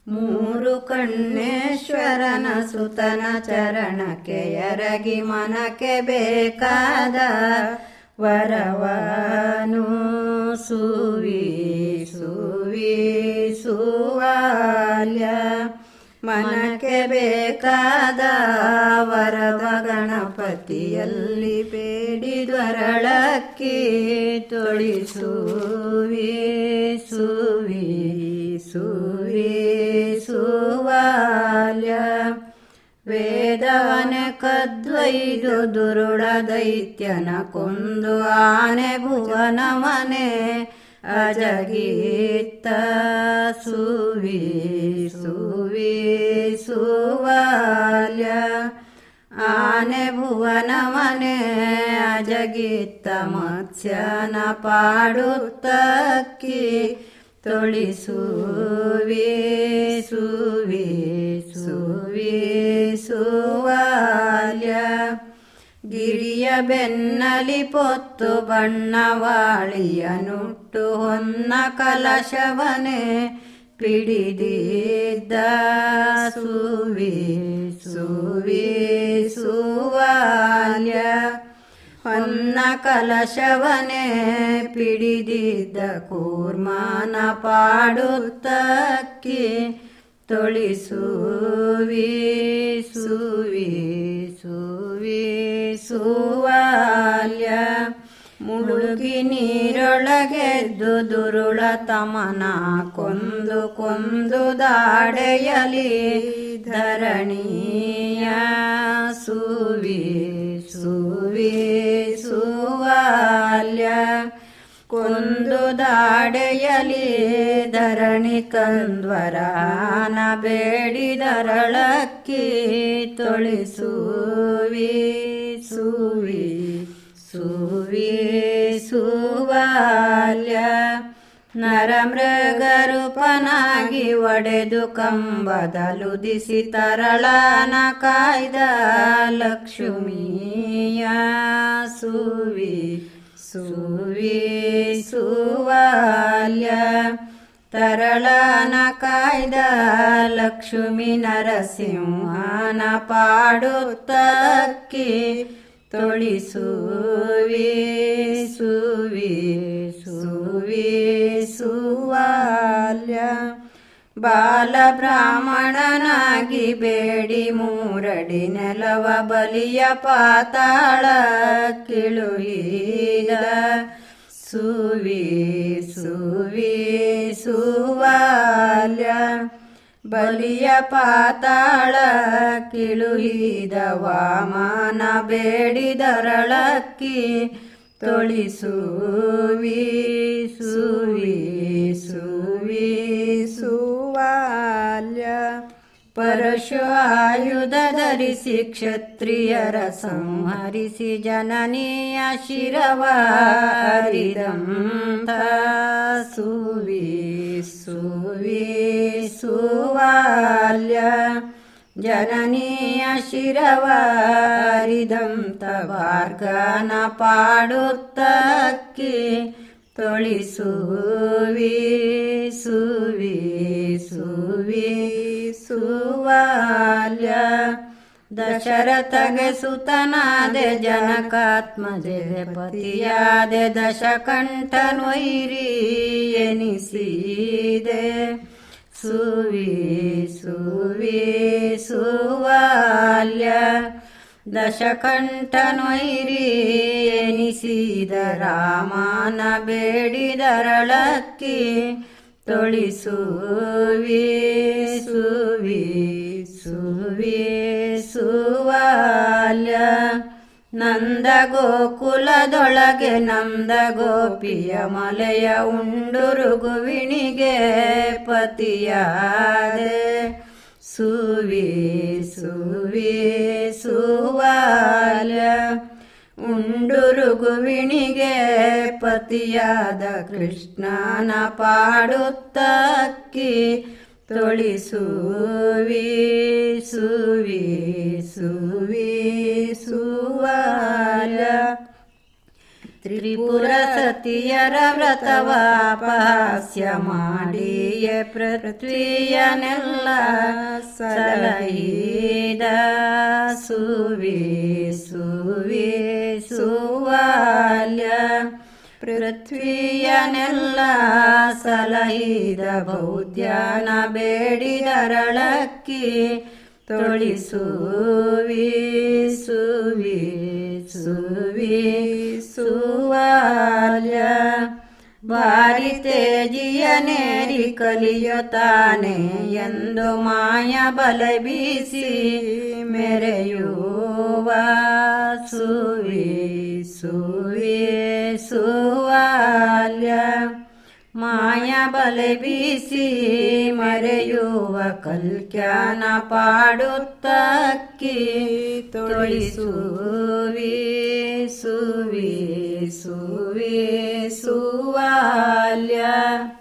ಮೂರು ಕಣ್ಣೇಶ್ವರನ ಸುತನ ಚರಣಕ್ಕೆ ಎರಗಿ ಮನಕ್ಕೆ ಬೇಕಾದ ವರವನು ಸುವಿ ಸುವಿ ಸುವಾಲ್ಯ ಮನಕ್ಕೆ ಬೇಕಾದ ವರವ ಗಣಪತಿಯಲ್ಲಿ ಬೇಡಿದ್ವರಳಕ್ಕಿ ತೊಳಿಸುವಿ ಸುವಿ ಸುವಿ ಸುವಾಲ್ಯ ವೇದವನೆ ಕದ್ವೈದು ದುರುಳ ದೈತ್ಯನ ಕೊಂದು ಆನೆ ಭುವನವನೆ ಅಜಗೀತ ಸುವಿ ಸುವಿ ಸುವಾಲ್ಯ ಆನೆ ಭುವನವನೆ ಅಜಗೀತ ಮತ್ಸ್ಯನ ಪಾಡುತ್ತಕ್ಕಿ ತೊಳಿಸುವಿ ಸುವಿ ಸುವಿ ಸುವಾಲ್ಯ ಗಿರಿಯ ಬೆನ್ನಲಿ ಪೊತ್ತು ಬಣ್ಣವಾಳಿಯ ನುಟ್ಟು ಹೊನ್ನ ಕಲಶವನೆ ಪಿಡಿದಿದ್ದ ಸುವಿ ಸುವಿ ಸುವಾಲ್ಯ ಹೊನ್ನ ಕಲಶವನೆ ಪಿಡಿದಿದ್ದ ಕೂರ್ಮಾನ ಪಾಡುತ್ತಕ್ಕಿ ತೊಳಿಸುವಿ ಸುವಿ ಸುವಿ ಸುವಾಲ್ಯ ಮುಳುಗಿ ನೀರೊಳಗೆದ್ದು ದುರುಳ ತಮನ ಕೊಂದು ಕೊಂದು ದಾಡೆಯಲಿ ಧರಣಿಯ ಸುವಿ ಸುವಿ ಸುವಾಲ್ಯ ಕೊಂದು ದಾಡೆಯಲಿ ಧರಣಿ ಕಂದ್ವರಾನ ಬೇಡಿದರಳಕ್ಕಿ ತೊಳಿಸುವಿ ಸುವಿ ಸುವಿ ಸುವಾಲ್ಯ ನರಮೃಗರೂಪನಾಗಿ ಒಡೆದು ಕಂಬದಲುದಿಸಿ ತರಳನ ಕಾಯ್ದ ಲಕ್ಷ್ಮಿಯ ಸುವಿ ಸುವಿ ಸುವಾಲ್ಯ ತರಳನ ಕಾಯ್ದ ಲಕ್ಷ್ಮಿ ನರಸಿಂಹನ ಪಾಡುತ್ತಕ್ಕಿ ತೊಳಿಸುವಿ ಸುವಿ ಸುವಿ ಸುವಾಲ್ಯ ಬಾಲ ಬ್ರಾಹ್ಮಣನಾಗಿ ಬೇಡಿ ಮೂರಡಿ ನೆಲವ ಬಲಿಯ ಪಾತಾಳ ಕಿಳುಹಿದ ಸುವಿ ಸುವಿ ಸುವಾಲ್ಯ ಬಲಿಯ ಪಾತಾಳ ಕಿಳುಹಿದ ವಾಮನ ಬೇಡಿದರಳಕ್ಕಿ ತೊಳಿಸುವಿ ಸುವಿ ಸುವಿ ಸುವಾಲ್ಯ ಪರಶು ಆಯುಧ ಧರಿಸಿ ಕ್ಷತ್ರಿಯರ ಸಂಹರಿಸಿ ಜನನೀಯ ಶಿರವಾರಿದಂತ ಸುವಿ ಸುವಿ ಸುವಾಲ್ಯ ಜನನೀಯ ಶಿರವಾರಿದಂತ ವಾರ್ಗನ ಪಾಡುತ್ತಕ್ಕಿ ತೊಳಿಸುವಿ ಸುವಿ ಸುವಿ ಸುವಾಲ್ಯ ದಶರಥಗೆ ಸುತನಾದೆ ಜನಕಾತ್ಮಜೆ ಪತಿಯಾದೆ ದಶಕಂಠನೊಯ್ರಿ ಎನಿಸಿದೆ ಸುವಿ ಸುವಿ ಸುವಾಲ್ಯ ದಶಕಂಠನೊಯ್ರಿ ಎನಿಸಿದ ರಾಮನ ಬೇಡಿದರಳಕ್ಕಿ ತೊಳಿಸುವಿ ಸುವಿ ಸುವಿ ಸುವಾಲ್ಯ ನಂದ ಗೋಕುಲದೊಳಗೆ ನಂದ ಗೋಪಿಯ ಮಲೆಯ ಉಂಡುರುಗುವಿಣಿಗೆ ಪತಿಯಾದೆ ಸುವಿ ಸುವಿ ಸುವಾಲ್ಯ ಉಂಡುರುಗುವಿಣಿಗೆ ಪತಿಯಾದ ಕೃಷ್ಣನ ಪಾಡುತ್ತಕ್ಕಿ ತೊಳಿಸುವಿ ಸುವಿ ಸುವಿ ಸುವಾಲ ತ್ರಿಪುರ ಸತಿಯರ ವ್ರತವ ಅಪಹಾಸ್ಯ ಮಾಡಿಯೇ ಪೃಥ್ವಿಯನೆಲ್ಲ ಸಲಹಿದ ಸುವಿ ಸುವಿ ಸುವಾಲ್ಯ ಪೃಥ್ವಿಯನೆಲ್ಲ ಸಲಹಿದ ಬೌದ್ಯಾನ ಬೇಡಿದರಳಕ್ಕಿ ತೊಳಿಸುವಿ ಸುವಿ ಸುವಿ ಸುವಾಲ್ಯ ಬಾರಿ ತೇಜಿಯ ನೇರಿ ಕಲಿಯುತ್ತಾನೆ ಎಂದು ಮಾಯ ಬಲ ಬೀಸಿ ಮೆರೆಯುವ ಸುವಿ ಸುವಿ ಸುವಾಲ್ಯ ಮಾಯ ಬಲ ಬೀಸಿ ಮರೆಯುವ ಕಲ್ಕ್ಯಾನ ಪಾಡುತ್ತಕ್ಕಿ ತೊಳಿಸುವಿ ಸುವಿ ಸುವಿ ಸುವಾಲ್ಯ